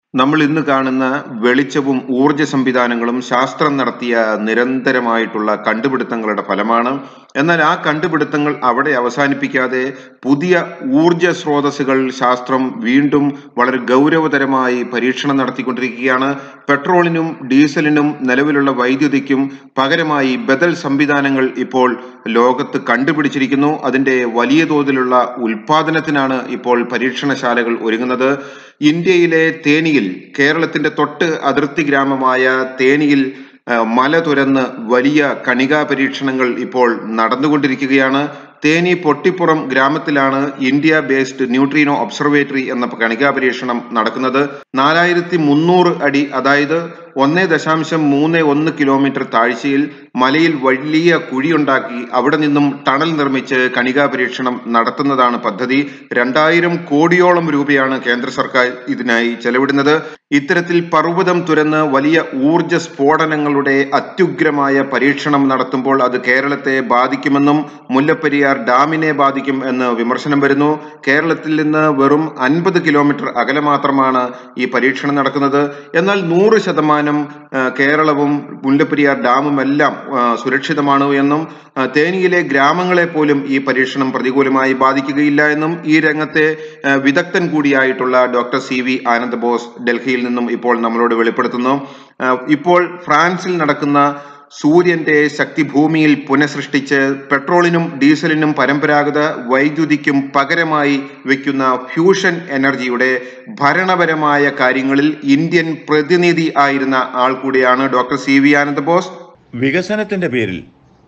നമ്മൾ ഇന്ന് കാണുന്ന വെളിച്ചവും ഊർജ സംവിധാനങ്ങളും ശാസ്ത്രം നടത്തിയ നിരന്തരമായിട്ടുള്ള കണ്ടുപിടുത്തങ്ങളുടെ ഫലമാണ് എന്നാൽ ആ കണ്ടുപിടുത്തങ്ങൾ അവിടെ അവസാനിപ്പിക്കാതെ പുതിയ ഊർജ സ്രോതസ്സുകൾ ശാസ്ത്രം വീണ്ടും വളരെ ഗൗരവതരമായി പരീക്ഷണം നടത്തിക്കൊണ്ടിരിക്കുകയാണ് പെട്രോളിനും ഡീസലിനും നിലവിലുള്ള വൈദ്യുതിക്കും പകരമായി ബദൽ സംവിധാനങ്ങൾ ഇപ്പോൾ ലോകത്ത് കണ്ടുപിടിച്ചിരിക്കുന്നു അതിന്റെ വലിയ തോതിലുള്ള ഉൽപാദനത്തിനാണ് ഇപ്പോൾ പരീക്ഷണശാലകൾ ഒരുങ്ങുന്നത് ഇന്ത്യയിലെ തേനിയിൽ കേരളത്തിന്റെ തൊട്ട് അതിർത്തി ഗ്രാമമായ തേനിയിൽ ആ, മല തുരന്ന് വലിയ കണികാ പരീക്ഷണങ്ങൾ ഇപ്പോൾ നടന്നുകൊണ്ടിരിക്കുകയാണ് തേനി പൊട്ടിപ്പുറം ഗ്രാമത്തിലാണ് ഇന്ത്യ ബേസ്ഡ് ന്യൂട്രീനോ ഒബ്സർവേറ്ററി എന്ന കണികാ പരീക്ഷണം നടക്കുന്നത് നാലായിരത്തി മുന്നൂറ് അടി അതായത് ഒന്നേ ദശാംശം മൂന്ന് ഒന്ന് കിലോമീറ്റർ താഴ്ചയിൽ മലയിൽ വലിയ കുഴിയുണ്ടാക്കി അവിടെ നിന്നും ടണൽ നിർമ്മിച്ച് കണികാ പരീക്ഷണം നടത്തുന്നതാണ് പദ്ധതി രണ്ടായിരം കോടിയോളം രൂപയാണ് കേന്ദ്ര സർക്കാർ ഇതിനായി ചെലവിടുന്നത് ഇത്തരത്തിൽ പർവ്വതം തുരന്ന് വലിയ ഊർജ സ്ഫോടനങ്ങളുടെ അത്യുഗ്രമായ പരീക്ഷണം നടത്തുമ്പോൾ അത് കേരളത്തെ ബാധിക്കുമെന്നും മുല്ലപ്പെരിയാർ ഡാമിനെ ബാധിക്കും എന്ന് വിമർശനം വരുന്നു കേരളത്തിൽ നിന്ന് വെറും അൻപത് കിലോമീറ്റർ അകലെ മാത്രമാണ് ഈ പരീക്ഷണം നടക്കുന്നത് എന്നാൽ നൂറ് ശതമാനം ആ, കേരളവും മുല്ലപ്പെരിയാർ ഡാമും എല്ലാം ആ, സുരക്ഷിതമാണ് എന്നും ആ, തേനിയിലെ ഗ്രാമങ്ങളെ പോലും ഈ പരീക്ഷണം പ്രതികൂലമായി ബാധിക്കുകയില്ല എന്നും ഈ രംഗത്തെ ആ, വിദഗ്ധൻ കൂടിയായിട്ടുള്ള doctor C V Anand Bose ഡൽഹിയിൽ നിന്നും ഇപ്പോൾ നമ്മളോട് വെളിപ്പെടുത്തുന്നു ആ, ഇപ്പോൾ ഫ്രാൻസിൽ നടക്കുന്ന സൂര്യന്റെ ശക്തി ഭൂമിയിൽ പുനഃസൃഷ്ടിച്ച് പെട്രോളിനും ഡീസലിനും പരമ്പരാഗത വൈദ്യുതിക്കും പകരമായി വെക്കുന്ന ഫ്യൂഷൻ എനർജിയുടെ ഭരണപരമായ കാര്യങ്ങളിൽ ഇന്ത്യൻ പ്രതിനിധി ആയിരുന്ന ആൾ കൂടിയാണ് doctor C V Ananda Bose വികസനത്തിൻ്റെ പേരിൽ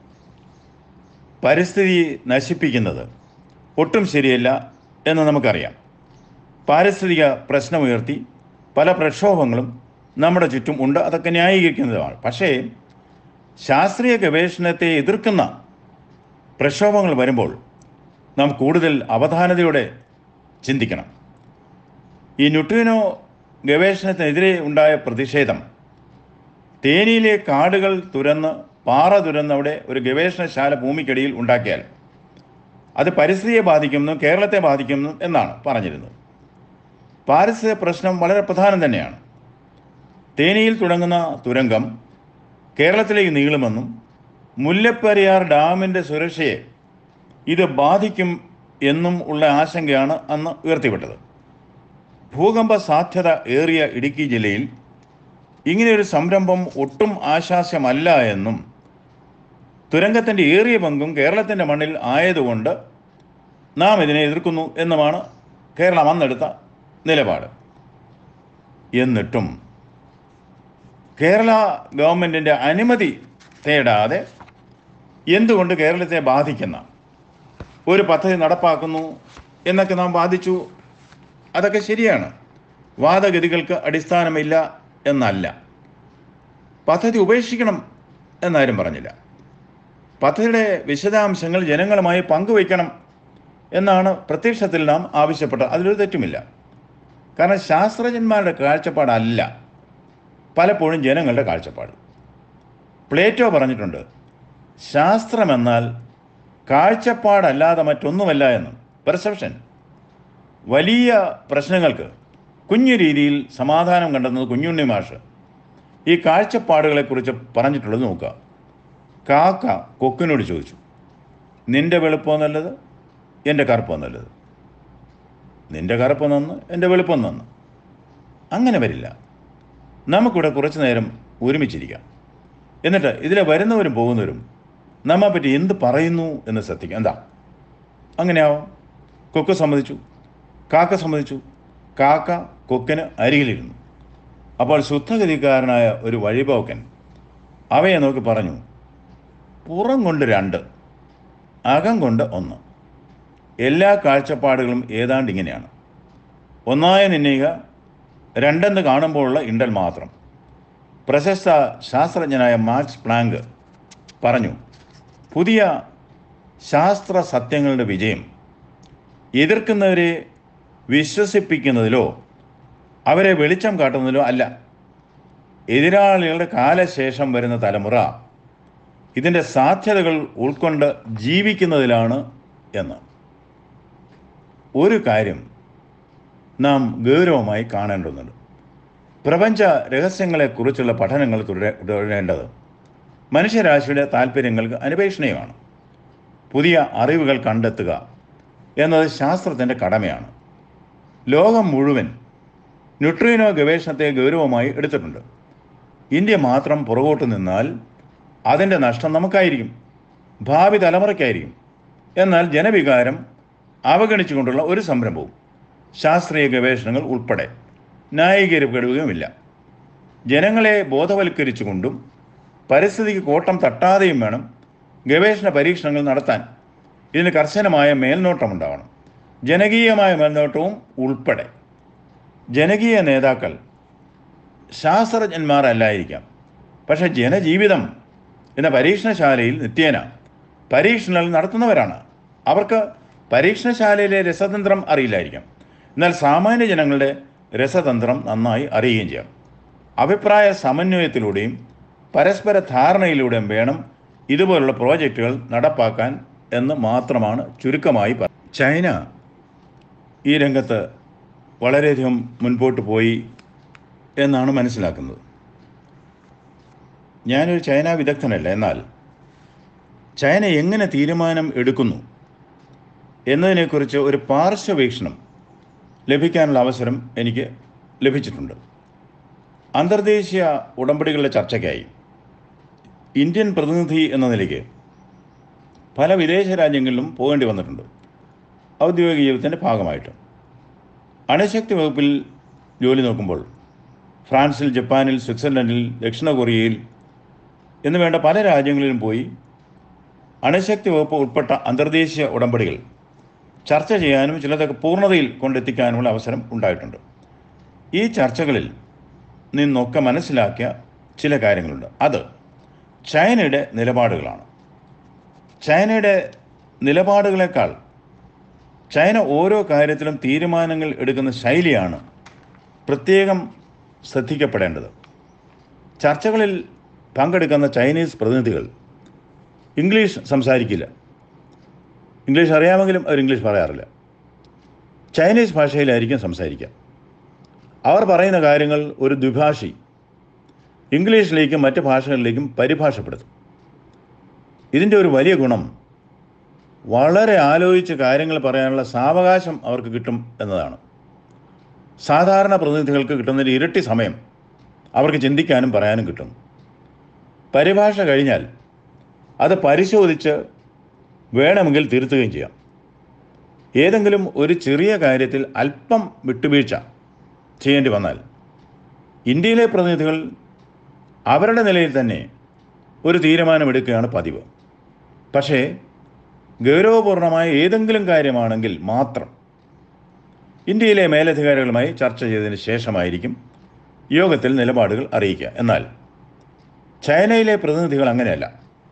പരിസ്ഥിതി നശിപ്പിക്കുന്നത് ഒട്ടും ശരിയല്ല എന്ന് നമുക്കറിയാം പാരിസ്ഥിതിക പ്രശ്നമുയർത്തി പല പ്രക്ഷോഭങ്ങളും നമ്മുടെ ചുറ്റും ഉണ്ട് അതൊക്കെ ന്യായീകരിക്കുന്നതുമാണ് പക്ഷേ ശാസ്ത്രീയ ഗവേഷണത്തെ എതിർക്കുന്ന പ്രക്ഷോഭങ്ങൾ വരുമ്പോൾ നാം കൂടുതൽ അവധാനതയോടെ ചിന്തിക്കണം ഈ ന്യൂട്രീനോ ഗവേഷണത്തിനെതിരെ ഉണ്ടായ പ്രതിഷേധം തേനിയിലെ കാടുകൾ തുരന്ന് പാറ തുരന്ന് അവിടെ ഒരു ഗവേഷണശാല ഭൂമിക്കടിയിൽ ഉണ്ടാക്കിയാൽ അത് പരിസ്ഥിതിയെ ബാധിക്കുന്നു കേരളത്തെ ബാധിക്കുന്നു എന്നാണ് പറഞ്ഞിരുന്നത് പാരിസ്ഥിതിക പ്രശ്നം വളരെ പ്രധാനം തന്നെയാണ് തേനിയിൽ തുടങ്ങുന്ന തുരങ്കം കേരളത്തിലേക്ക് നീളുമെന്നും മുല്ലപ്പെരിയാർ ഡാമിൻ്റെ സുരക്ഷയെ ഇത് ബാധിക്കും എന്നും ഉള്ള ആശങ്കയാണ് അന്ന് ഉയർത്തിവിട്ടത് ഭൂകമ്പ സാധ്യത ഏറിയ ഇടുക്കി ജില്ലയിൽ ഇങ്ങനെയൊരു സംരംഭം ഒട്ടും ആശാസ്യമല്ല എന്നും തുരങ്കത്തിൻ്റെ ഏറിയ പങ്കും കേരളത്തിൻ്റെ മണ്ണിൽ ആയതുകൊണ്ട് നാം ഇതിനെ എതിർക്കുന്നു എന്നുമാണ് കേരളം അന്നെടുത്ത നിലപാട് എന്നിട്ടും കേരള ഗവൺമെൻറ്റിൻ്റെ അനുമതി തേടാതെ എന്തുകൊണ്ട് കേരളത്തെ ബാധിക്കുന്ന ഒരു പദ്ധതി നടപ്പാക്കുന്നു എന്നൊക്കെ നാം വാദിച്ചു അതൊക്കെ ശരിയാണ് വാദഗതികൾക്ക് അടിസ്ഥാനമില്ല എന്നല്ല പദ്ധതി ഉപേക്ഷിക്കണം എന്നാരും പറഞ്ഞില്ല പദ്ധതിയുടെ വിശദാംശങ്ങൾ ജനങ്ങളുമായി പങ്കുവയ്ക്കണം എന്നാണ് പ്രത്യക്ഷത്തിൽ നാം ആവശ്യപ്പെട്ടത് അതിലൊരു തെറ്റുമില്ല കാരണം ശാസ്ത്രജ്ഞന്മാരുടെ കാഴ്ചപ്പാടല്ല പലപ്പോഴും ജനങ്ങളുടെ കാഴ്ചപ്പാട് പ്ലേറ്റോ പറഞ്ഞിട്ടുണ്ട് ശാസ്ത്രമെന്നാൽ കാഴ്ചപ്പാടല്ലാതെ മറ്റൊന്നുമല്ല എന്നും പെർസെപ്ഷൻ വലിയ പ്രശ്നങ്ങൾക്ക് കുഞ്ഞു രീതിയിൽ സമാധാനം കണ്ടെന്നത് കുഞ്ഞുണ്ണി മാഷ് ഈ കാഴ്ചപ്പാടുകളെക്കുറിച്ച് പറഞ്ഞിട്ടുള്ളത് നോക്കുക കാക്ക കൊക്കിനോട് ചോദിച്ചു നിന്റെ വെളുപ്പോ നല്ലത് എൻ്റെ കറുപ്പോ നല്ലത് നിന്റെ കറുപ്പ് നന്ന് എൻ്റെ വെളുപ്പം നന്ന് അങ്ങനെ വരില്ല നമുക്കിവിടെ കുറച്ചു നേരം ഒരുമിച്ചിരിക്കാം എന്നിട്ട് ഇതിലെ വരുന്നവരും പോകുന്നവരും നമ്മെപ്പറ്റി എന്ത് പറയുന്നു എന്ന് ശ്രദ്ധിക്കാം എന്താ അങ്ങനെയാവാം കൊക്ക് സമ്മതിച്ചു കാക്ക സമ്മതിച്ചു കാക്ക കൊക്കിന് അരികിലിരുന്നു അപ്പോൾ ശുദ്ധഗതിക്കാരനായ ഒരു വഴിപോക്കൻ അവയെ നോക്കി പറഞ്ഞു പുറം കൊണ്ട് രണ്ട് അകം കൊണ്ട് ഒന്ന് എല്ലാ കാഴ്ചപ്പാടുകളും ഏതാണ്ട് ഇങ്ങനെയാണ് ഒന്നായ നിന്നയിക രണ്ടെന്ന് കാണുമ്പോഴുള്ള ഇണ്ടൽ മാത്രം പ്രശസ്ത ശാസ്ത്രജ്ഞനായ മാർക്സ് പ്ലാങ്ക് പറഞ്ഞു പുതിയ ശാസ്ത്ര സത്യങ്ങളുടെ വിജയം എതിർക്കുന്നവരെ വിശ്വസിപ്പിക്കുന്നതിലോ അവരെ വെളിച്ചം കാട്ടുന്നതിലോ അല്ല എതിരാളികളുടെ കാലശേഷം വരുന്ന തലമുറ ഇതിൻ്റെ സാധ്യതകൾ ഉൾക്കൊണ്ട് ജീവിക്കുന്നതിലാണ് എന്ന് ഒരു കാര്യം നാം ഗൗരവമായി കാണേണ്ടതുണ്ട് പ്രപഞ്ച രഹസ്യങ്ങളെക്കുറിച്ചുള്ള പഠനങ്ങൾ തുടര തുടരേണ്ടത് മനുഷ്യരാശിയുടെ താല്പര്യങ്ങൾക്ക് അനുപേക്ഷണീയമാണ് പുതിയ അറിവുകൾ കണ്ടെത്തുക എന്നത് ശാസ്ത്രത്തിൻ്റെ കടമയാണ് ലോകം മുഴുവൻ ന്യൂട്രീനോ ഗവേഷണത്തെ ഗൗരവമായി എടുത്തിട്ടുണ്ട് ഇന്ത്യ മാത്രം പുറകോട്ട് നിന്നാൽ അതിൻ്റെ നഷ്ടം നമുക്കായിരിക്കും ഭാവി തലമുറയ്ക്കായിരിക്കും എന്നാൽ ജനവികാരം അവഗണിച്ചുകൊണ്ടുള്ള ഒരു സംരംഭവും ശാസ്ത്രീയ ഗവേഷണങ്ങൾ ഉൾപ്പെടെ ന്യായീകരിക്കപ്പെടുകയുമില്ല ജനങ്ങളെ ബോധവൽക്കരിച്ചുകൊണ്ടും പരിസ്ഥിതിക്ക് കോട്ടം തട്ടാതെയും വേണം ഗവേഷണ പരീക്ഷണങ്ങൾ നടത്താൻ ഇതിന് കർശനമായ മേൽനോട്ടമുണ്ടാവണം ജനകീയമായ മേൽനോട്ടവും ഉൾപ്പെടെ ജനകീയ നേതാക്കൾ ശാസ്ത്രജ്ഞന്മാരല്ലായിരിക്കാം പക്ഷെ ജനജീവിതം എന്ന പരീക്ഷണശാലയിൽ നിത്യേന പരീക്ഷണങ്ങൾ നടത്തുന്നവരാണ് അവർക്ക് പരീക്ഷണശാലയിലെ രസതന്ത്രം അറിയില്ലായിരിക്കാം എന്നാൽ സാമാന്യ ജനങ്ങളുടെ രസതന്ത്രം നന്നായി അറിയുകയും ചെയ്യാം അഭിപ്രായ സമന്വയത്തിലൂടെയും പരസ്പര ധാരണയിലൂടെയും വേണം ഇതുപോലുള്ള പ്രോജക്റ്റുകൾ നടപ്പാക്കാൻ എന്ന് മാത്രമാണ് ചുരുക്കമായി പറ ചൈന ഈ രംഗത്ത് വളരെയധികം മുൻപോട്ട് പോയി എന്നാണ് മനസ്സിലാക്കുന്നത് ഞാനൊരു ചൈന വിദഗ്ധനല്ല എന്നാൽ ചൈന എങ്ങനെ തീരുമാനം എടുക്കുന്നു എന്നതിനെക്കുറിച്ച് ഒരു പാർശ്വവീക്ഷണം ലഭിക്കാനുള്ള അവസരം എനിക്ക് ലഭിച്ചിട്ടുണ്ട് അന്തർദേശീയ ഉടമ്പടികളുടെ ചർച്ചയ്ക്കായി ഇന്ത്യൻ പ്രതിനിധി എന്ന നിലയ്ക്ക് പല വിദേശ രാജ്യങ്ങളിലും പോകേണ്ടി വന്നിട്ടുണ്ട് ഔദ്യോഗിക ജീവിതത്തിൻ്റെ ഭാഗമായിട്ട് അണുശക്തി വകുപ്പിൽ ജോലി നോക്കുമ്പോൾ ഫ്രാൻസിൽ ജപ്പാനിൽ സ്വിറ്റ്സർലൻഡിൽ ദക്ഷിണ കൊറിയയിൽ എന്ന് വേണ്ട പല രാജ്യങ്ങളിലും പോയി അണുശക്തി വകുപ്പ് ഉൾപ്പെട്ട അന്തർദേശീയ ഉടമ്പടികൾ ചർച്ച ചെയ്യാനും ചിലതൊക്കെ പൂർണ്ണതയിൽ കൊണ്ടെത്തിക്കാനുമുള്ള അവസരം ഉണ്ടായിട്ടുണ്ട് ഈ ചർച്ചകളിൽ നിന്നൊക്കെ മനസ്സിലാക്കിയ ചില കാര്യങ്ങളുണ്ട് അത് ചൈനയുടെ നിലപാടുകളാണ് ചൈനയുടെ നിലപാടുകളെക്കാൾ ചൈന ഓരോ കാര്യത്തിലും തീരുമാനങ്ങൾ എടുക്കുന്ന ശൈലിയാണ് പ്രത്യേകം ശ്രദ്ധിക്കപ്പെടേണ്ടത് ചർച്ചകളിൽ പങ്കെടുക്കുന്ന ചൈനീസ് പ്രതിനിധികൾ ഇംഗ്ലീഷ് സംസാരിക്കില്ല ഇംഗ്ലീഷ് അറിയാമെങ്കിലും അവർ ഇംഗ്ലീഷ് പറയാറില്ല ചൈനീസ് ഭാഷയിലായിരിക്കും സംസാരിക്കുക അവർ പറയുന്ന കാര്യങ്ങൾ ഒരു ദ്വിഭാഷി ഇംഗ്ലീഷിലേക്കും മറ്റ് ഭാഷകളിലേക്കും പരിഭാഷപ്പെടുത്തും ഇതിൻ്റെ ഒരു വലിയ ഗുണം വളരെ ആലോചിച്ച് കാര്യങ്ങൾ പറയാനുള്ള സാവകാശം അവർക്ക് കിട്ടും എന്നതാണ് സാധാരണ പ്രതിനിധികൾക്ക് കിട്ടുന്നതിന് ഇരട്ടി സമയം അവർക്ക് ചിന്തിക്കാനും പറയാനും കിട്ടും പരിഭാഷ കഴിഞ്ഞാൽ അത് പരിശോധിച്ച് വേണമെങ്കിൽ തിരുത്തുകയും ചെയ്യാം ഏതെങ്കിലും ഒരു ചെറിയ കാര്യത്തിൽ അല്പം വിട്ടുവീഴ്ച ചെയ്യേണ്ടി വന്നാൽ ഇന്ത്യയിലെ പ്രതിനിധികൾ അവരുടെ നിലയിൽ തന്നെ ഒരു തീരുമാനമെടുക്കുകയാണ് പതിവ് പക്ഷേ ഗൗരവപൂർണമായ ഏതെങ്കിലും കാര്യമാണെങ്കിൽ മാത്രം ഇന്ത്യയിലെ മേലധികാരികളുമായി ചർച്ച ചെയ്തതിന് ശേഷമായിരിക്കും യോഗത്തിൽ നിലപാടുകൾ അറിയിക്കുക എന്നാൽ ചൈനയിലെ പ്രതിനിധികൾ അങ്ങനെയല്ല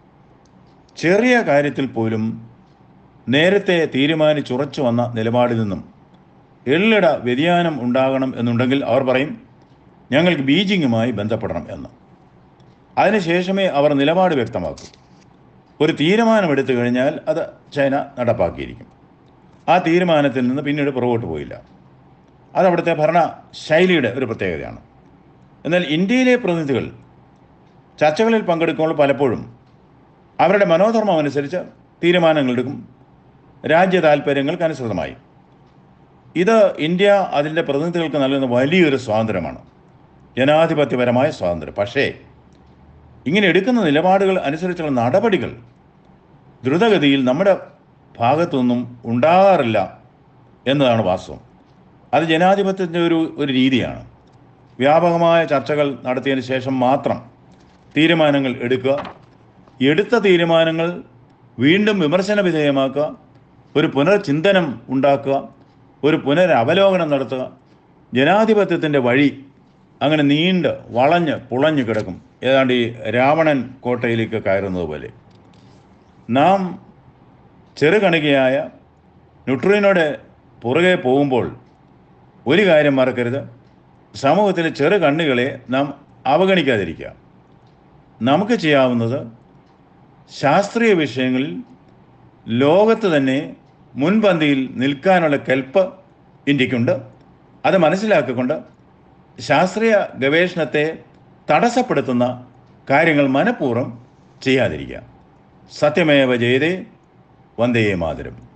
ചെറിയ കാര്യത്തിൽ പോലും നേരത്തെ തീരുമാനിച്ചുറച്ചു വന്ന നിലപാടിൽ നിന്നും എള്ളിട വ്യതിയാനം ഉണ്ടാകണം എന്നുണ്ടെങ്കിൽ അവർ പറയും ഞങ്ങൾക്ക് ബീജിങ്ങുമായി ബന്ധപ്പെടണം എന്ന് അതിനുശേഷമേ അവർ നിലപാട് വ്യക്തമാക്കൂ ഒരു തീരുമാനമെടുത്തു കഴിഞ്ഞാൽ അത് ചൈന നടപ്പാക്കിയിരിക്കും ആ തീരുമാനത്തിൽ നിന്ന് പിന്നീട് പുറകോട്ട് പോയില്ല അത് അവിടുത്തെ ഭരണ ശൈലിയുടെ ഒരു പ്രത്യേകതയാണ് എന്നാൽ ഇന്ത്യയിലെ പ്രതിനിധികൾ ചർച്ചകളിൽ പങ്കെടുക്കുമ്പോൾ പലപ്പോഴും അവരുടെ മനോധർമ്മം അനുസരിച്ച് തീരുമാനങ്ങളെടുക്കും രാജ്യ താല്പര്യങ്ങൾക്ക് അനുസൃതമായി ഇത് ഇന്ത്യ അതിൻ്റെ പ്രതിനിധികൾക്ക് നൽകുന്ന വലിയൊരു സ്വാതന്ത്ര്യമാണ് ജനാധിപത്യപരമായ സ്വാതന്ത്ര്യം പക്ഷേ ഇങ്ങനെ എടുക്കുന്ന നിലപാടുകൾ അനുസരിച്ചുള്ള നടപടികൾ ദ്രുതഗതിയിൽ നമ്മുടെ ഭാഗത്തുനിന്നും ഉണ്ടാകാറില്ല എന്നതാണ് വാസ്തവം അത് ജനാധിപത്യത്തിൻ്റെ ഒരു ഒരു രീതിയാണ് വ്യാപകമായ ചർച്ചകൾ നടത്തിയതിന് ശേഷം മാത്രം തീരുമാനങ്ങൾ എടുക്കുക എടുത്ത തീരുമാനങ്ങൾ വീണ്ടും വിമർശന വിധേയമാക്കുക ഒരു പുനർചിന്തനം ഉണ്ടാക്കുക ഒരു പുനരവലോകനം നടത്തുക ജനാധിപത്യത്തിൻ്റെ വഴി അങ്ങനെ നീണ്ട് വളഞ്ഞ് പുളഞ്ഞു കിടക്കും ഏതാണ്ട് ഈ രാവണൻ കോട്ടയിലേക്ക് കയറുന്നത് പോലെ നാം ചെറുകണികയായ ന്യൂട്രീനോടെ പുറകെ പോകുമ്പോൾ ഒരു കാര്യം മറക്കരുത് സമൂഹത്തിലെ ചെറു കണ്ണുകളെ നാം അവഗണിക്കാതിരിക്കുക നമുക്ക് ചെയ്യാവുന്നത് ശാസ്ത്രീയ വിഷയങ്ങളിൽ ലോകത്ത് തന്നെ മുൻപന്തിയിൽ നിൽക്കാനുള്ള കെൽപ്പ് ഇന്ത്യക്കുണ്ട് അത് മനസ്സിലാക്കിക്കൊണ്ട് ശാസ്ത്രീയ ഗവേഷണത്തെ തടസ്സപ്പെടുത്തുന്ന കാര്യങ്ങൾ മനഃപൂർവ്വം ചെയ്യാതിരിക്കുക സത്യമേവ ജയതേ വന്ദേ മാതരം